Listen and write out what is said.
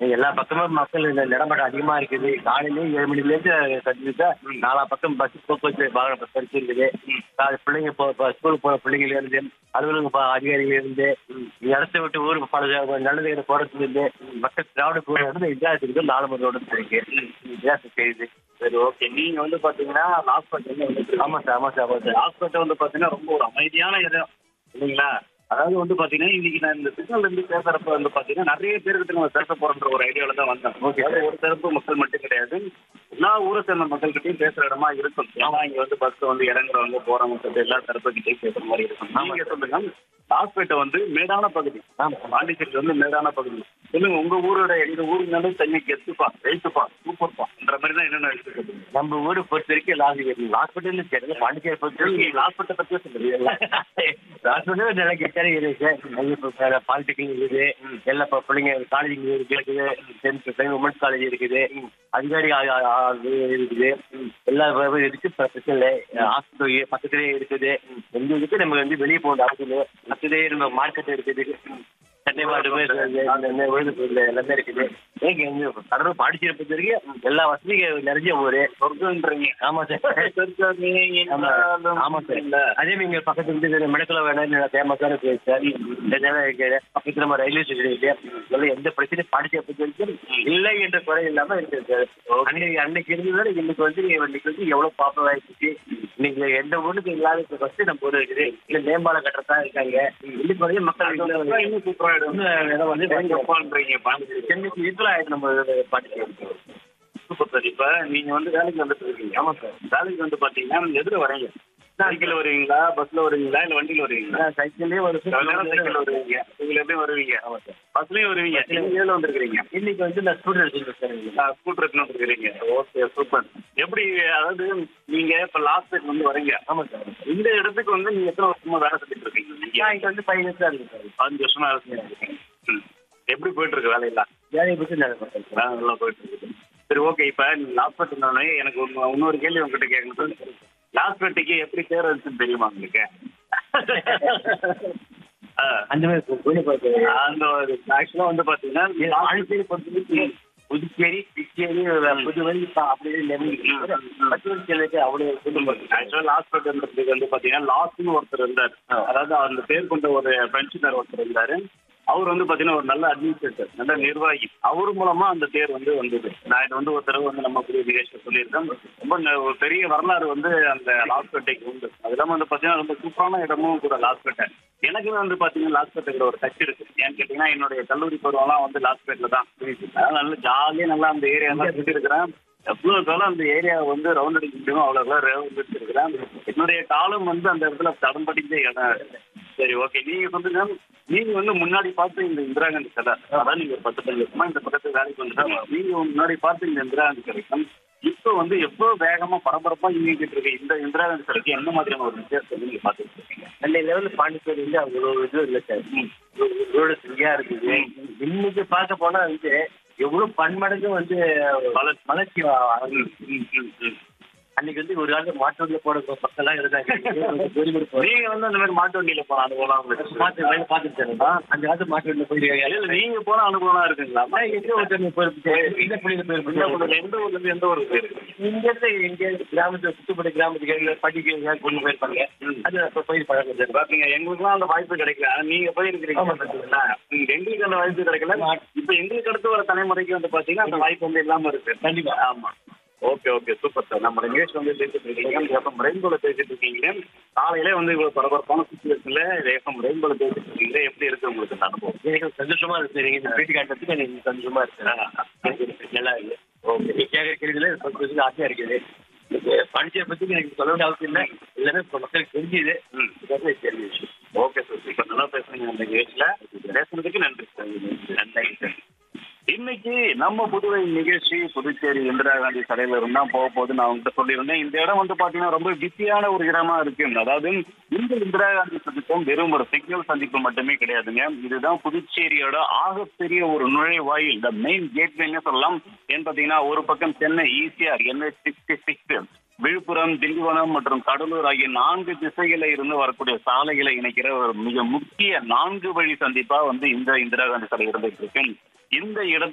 எல்லா பக்கமும் மக்கள் இந்த நடமாட்டம் அதிகமா இருக்குது காலையிலேயே ஏழு மணில இருந்து கண்டிப்பா நாலா பக்கம் பஸ் போக்குவரத்து வாகன பஸ் வரைக்கும் இருக்குது காலை பிள்ளைங்க போ ஸ்கூல் போற பிள்ளைங்கள இருந்து அலுவலக ப- அதிகாரிகள் இருந்து இடத்த விட்டு ஊருக்கு பல நல்லது போறதுல இருந்து மக்கள் திராவிட போற இருந்து இதாக இருக்குது நாலு மணி ரோடு இருக்கு இதான் செய்யுது சரி ஓகே நீங்க வந்து பாத்தீங்கன்னா லாஸ்பேட் வந்து வந்துட்டு ஆமா சார் ஆமா சார் ஆமா சார் லாஸ்பேட்டை வந்து பாத்தீங்கன்னா ரொம்ப ஒரு அமைதியான இடம் இல்லைங்களா அதாவது வந்து பாத்தீங்கன்னா இன்னைக்கு நான் இந்த சிக்னல்ல இருந்து பேசுறப்ப வந்து பாத்தீங்கன்னா நிறைய பேருக்கு நம்ம பேச போறன்ற ஒரு ஐடியால தான் வந்தேன் ஓகே அது ஒரு தரப்பு மக்கள் மட்டும் கிடையாது எல்லா ஊரை சேர்ந்த மக்கள்கிட்டயும் பேசுற இடமா இருக்கும் ஏன்னா இங்க வந்து பஸ் வந்து இறங்குறவங்க போறவங்க சொல்லிட்டு எல்லா தரப்புகிட்டையும் பேசுற மாதிரி இருக்கும் நீங்க சொல்லுங்க லாஸ்பேட்டை வந்து மேடான பகுதி ஆமா பாண்டிச்சேரி வந்து மேடான பகுதி சொல்லுங்க உங்க ஊரோட எங்க ஊருனாலே தண்ணி கெத்துப்பா வெயிட்டுப்பா சூப்பர்ப்பா மாதிரி தான் என்னென்ன விஷயம் நம்ம ஊரை பொறுத்த வரைக்கும் லாஸ் ஹாஸ்பிட்டல் சரி பாண்டிச்சேரி பொறுத்த வரைக்கும் லாஸ்பேட்டை பத்தி சொல்லுங்க ஹாஸ்பிட்டல் நல்லா கெட்டாரி இருக்கு இப்போ பாலிடெக்னிக் இருக்குது எல்லா இப்போ பிள்ளைங்க காலேஜ் இருக்குது டென்த் உமன்ஸ் காலேஜ் இருக்குது அதிகாரி ஆ- ஆ- ஆ- இருக்குது எல்லா வ- இருக்கு இப்ப பிரச்சனை இல்லை ஹாஸ்பிட்டல் பக்கத்துலேயே இருக்குது எங்க இதுக்கு நம்ம வந்து வெளியே போக வேண்டிய அவசியம் இல்லை பக்கத்துலேயே நம்ம மார்க்கெட் இருக்குது சென்னை மார்க்கெட் எல்லாமே இருக்குது ஏங்க இங்க கடலூர் பாண்டிச்சேரி பொறுத்த வரைக்கும் எல்லா வசதியும் நிறைஞ்ச ஊரு சொர்க்கம்ன்றீங்க ஆமா சார் ஆமா ஆமா சார் அதே மாதிரி இங்க பக்கத்துல இருந்து மெடிக்கல வேணும் ஃபேமஸான பிளேஸ் சார் இந்த நேரம் இருக்குது பக்கத்துல நம்ம ரயில்வே ஸ்டேஷன் இருக்கு இதெல்லாம் எந்த பிரச்சனையும் பாண்டிச்சேரி பொறுத்த வரைக்கும் இல்லை என்ற குறை இல்லாம இருக்குது சார் அன்னைக்கு அன்னைக்கு இருந்ததால இன்னைக்கு வந்து இன்னைக்கு வந்து எவ்வளவு பாப்புலர் ஆயிடுச்சு இன்னைக்கு எந்த ஊருக்கு இல்லாத ஃபர்ஸ்ட் நம்ம ஊர் இருக்குது இல்ல மேம்பாலம் கட்டுறதா இருக்காங்க இன்னைக்கு வரையும் மக்கள் இன்னும் சூப்பராயிடும் இன்னும் இடம் வந்து பயங்கரப்பான்றீங்க பாண்டிச்சேரி சென்னைக்கு ஈக்குவல் ஆயிடுச்சு நம்ம பாண்டிச்சேரி சூப்பர் சார் இப்ப நீங்க வந்து வேலைக்கு வந்துட்டு இருக்கீங்க ஆமா சார் வேலைக்கு வந்து பாத்தீங்கன்னா எதிர வரீங்க சைக்கிள் வருவீங்களா பஸ்ல வருவீங்களா இல்ல வண்டியில வருவீங்களா சைக்கிள்லயே ஒரு சைக்கிள் வருவீங்க இதுல எப்படி வருவீங்க ஆமா சார் பஸ்லயும் வருவீங்க நீங்க எதுல வந்திருக்கீங்க இன்னைக்கு வந்து நான் ஸ்டூடெண்ட் இருக்கேன் சார் ஸ்கூட்டர் எடுத்துன்னு வந்துருக்கீங்க ஓகே சூப்பர் எப்படி அதாவது நீங்க இப்ப லாஸ்ட் டேட் வந்து வரீங்க ஆமா சார் இந்த இடத்துக்கு வந்து நீங்க எத்தனை வருஷமா வேலை செஞ்சுட்டு இருக்கீங்க நீங்க நான் இங்க வந்து ஃபைவ் இயர்ஸ் தான் இருக்கு சார் அஞ்சு வருஷமா வேலை செஞ்சுட்டு இருக்கீங்க ம். எப்படி போயிட்டு இருக்கு வேலையெல்லாம் வேலையை பற்றி நான் பார்த்தேன் சார் வேலை நல்லா போயிட்டு இருக்கு சரி ஓகே இப்ப நீங்க லாஸ்ட் பட்டுனோடனே எனக்கு ஒன்னு- இன்னொரு கேள்வி உங்ககிட்ட கேட்கணும் லாஸ்ட் பட்டிக்கு எப்படி பேர் வந்துச்சுன்னு தெரியுமா உங்களுக்கு ஆ, அந்த மாதிரி கொஞ்சம் பார்த்து அந்த ஒரு ஆக்சுவலா வந்து பாத்தீங்கன்னா பாண்டிச்சேரி பொறுத்தவரைக்கும் புதுச்சேரி பிச்சேரி புதுவை அப்படியே லெவல் பத்து அவ்வளோ ஆக்சுவலா லாஸ்ட் பட்டுன்றதுக்கு வந்து பாத்தீங்கன்னா லாஸ்ட்னு ஒருத்தர் இருந்தார் ஆ. அதாவது அந்த பேர் கொண்ட ஒரு ஃப்ரெண்ட்ஷினர் ஒருத்தர் இருந்தாரு அவர் வந்து பாத்தீங்கன்னா ஒரு நல்ல அட்மினிஸ்ட்ரேட்டர் நல்ல நிர்வாகி அவர் மூலமா அந்த பேர் வந்து வந்தது நான் இது வந்து ஒரு தடவை வந்து நம்ம புதிய நிகழ்ச்சியில் சொல்லியிருக்கேன் ரொம்ப ந- ஒரு பெரிய வரலாறு வந்து அந்த லாஸ்பேட்டைக்கு உண்டு அது இல்லாம வந்து பாத்தீங்கன்னா ரொம்ப சூப்பரான இடமும் கூட லாஸ்பேட்டை எனக்குமே வந்து பாத்தீங்கன்னா லாஸ்பேட்டைங்கிற ஒரு டச் இருக்கு ஏன்னு கேட்டீங்கன்னா என்னுடைய கல்லூரி பருவம்லாம் வந்து லாஸ்பேட்ல தான் அதனால நல்ல ஜாலியா நல்லா அந்த ஏரியா தான் சுற்றி இருக்கிறேன் எவ்வளவு காலம் அந்த ஏரியா வந்து ரவுண்ட் அடிக்க முடியுமோ அவ்வளவு ரவுண்ட் அடிச்சிருக்கிறேன் என்னுடைய காலம் வந்து அந்த இடத்துல தடம் படிக்கிற இடம் சரி ஓகே நீங்க சொல்லுங்க நீங்க வந்து முன்னாடி பார்த்து இந்த இந்திரா காந்தி சிலை அதான் நீங்க ஒரு பத்து பதினஞ்சு வருஷமா இந்த பக்கத்து வேலைக்கு வந்துட்டாங்க நீங்க முன்னாடி பார்த்து இந்த இந்திரா காந்தி சிலைக்கும் இப்போ வந்து எவ்வளவு வேகமா பரபரப்பா இயங்கிட்டு இருக்கு இந்த இந்திரா காந்தி சிலைக்கு என்ன மாதிரியான ஒரு வித்தியாசத்தை நீங்க பார்த்துட்டு இருக்கீங்க அந்த லெவலில் பாண்டிச்சேரி வந்து அவ்வளோ இது இல்லை சார் ரோடு ஃப்ரீயா இருக்குது இன்னைக்கு பார்க்க போனா வந்து எவ்வளவு பன்மடங்கு வந்து வள- வளர்ச்சி ஆகுது. ம், ம், ம். அன்னைக்கு வந்து ஒரு காலத்துல மாட்டு வண்டியில போட பக்கம்லாம் இருந்தாங்க கோரிமேடு போற- நீங்க வந்து அந்த மாதிரி மாட்டு வண்டியில போன அனுபவம் உங்களுக்கு மாட்டு வண்டியில பார்த்துட்டு சார் அந்த காலத்து மாட்டு வண்டியில போயிருக்காங்க இல்ல நீங்க போன அனுபவம் இருக்குங்களா நான் எங்க ஒருத்தர் போயிருப்பேன் இந்த புள்ளியில எந்த போயிருப்பேன் ஊர்ல எந்த ஊர்ல இருந்து எந்த ஊருக்கு போயிருக்கு இங்க இருந்து இங்க கிராமத்துல சுத்துப்படி கிராமத்துக்கு படிக்க கொண்டு போயிருப்பாங்க அது அப்ப போய் பழக்கம் சார் பாத்தீங்க எங்களுக்குலாம் அந்த வாய்ப்பு கிடைக்கல ஆனா நீங்க போயிருக்கிறீங்க ஆமா. பாத்தீங்களா ம், எங்களுக்கு அந்த வாய்ப்பு கிடைக்கல இப்ப எங்களுக்கு அடுத்து வர தலைமுறைக்கு வந்து பாத்தீங்கன்னா அந்த வாய்ப்பு வந்து இல்லாம இருக்கு கண்டிப்பா. ஆமா ஓகே ஓகே சூப்பர் சார் நம்ம நிகழ்ச்சி வந்து பேசிட்டு இருக்கீங்க எஃப்எம் ரெயின்போல பேசிட்டு இருக்கீங்க காலையில வந்து இவ்வளவு பரபரப்பான சுச்சுவேஷன்ல எஃப்எம் ரெயின்போல பேசிட்டு இருக்கீங்க எப்படி இருக்கு உங்களுக்கு இந்த அனுபவம் எனக்கு சந்தோஷமா இருக்கு நீங்க இந்த பேட்டி காட்டுறதுக்கு எனக்கு சந்தோஷமா இருக்கு நல்லா இருக்கு ஓகே நீ கேட்கற கேள்வியில கொஞ்சம் ஆசையா இருக்குது பண்டிகை பத்தி எனக்கு சொல்ல வேண்டிய அவசியம் இல்லை எல்லாமே இப்ப மக்களுக்கு தெரிஞ்சுது ம். இதுதான் தெரிஞ்ச விஷயம் ஓகே சார் இப்ப நல்லா பேசுறீங்க அந்த நிகழ்ச்சியில பேசுனதுக்கு நன்றி சார் நன்றி சார் இன்னைக்கு நம்ம புதுவை நிகழ்ச்சி புதுச்சேரி இந்திரா காந்தி சிலையில இருந்தா போக போகுது நான் உங்ககிட்ட சொல்லியிருந்தேன் இந்த இடம் வந்து பாத்தீங்கன்னா ரொம்ப பிஸியான ஒரு இடமா இருக்கு அதாவது இந்த இந்திரா காந்தி சந்திப்பும் வெறும் ஒரு சிக்னல் சந்திப்பு மட்டுமே கிடையாதுங்க இதுதான் புதுச்சேரியோட ஆகப்பெரிய ஒரு நுழைவாயில் த மெயின் கேட்வேன்னு சொல்லலாம் ஏன்னு பாத்தீங்கன்னா ஒரு பக்கம் Chennai ECR NH sixty six Villupuram Tindivanam மற்றும் கடலூர் ஆகிய நான்கு திசைகளை இருந்து வரக்கூடிய சாலைகளை இணைக்கிற ஒரு மிக முக்கிய நான்கு வழி சந்திப்பா வந்து இந்த இந்திரா காந்தி சிலை இருந்துட்டு இருக்கு இந்த இடத்துல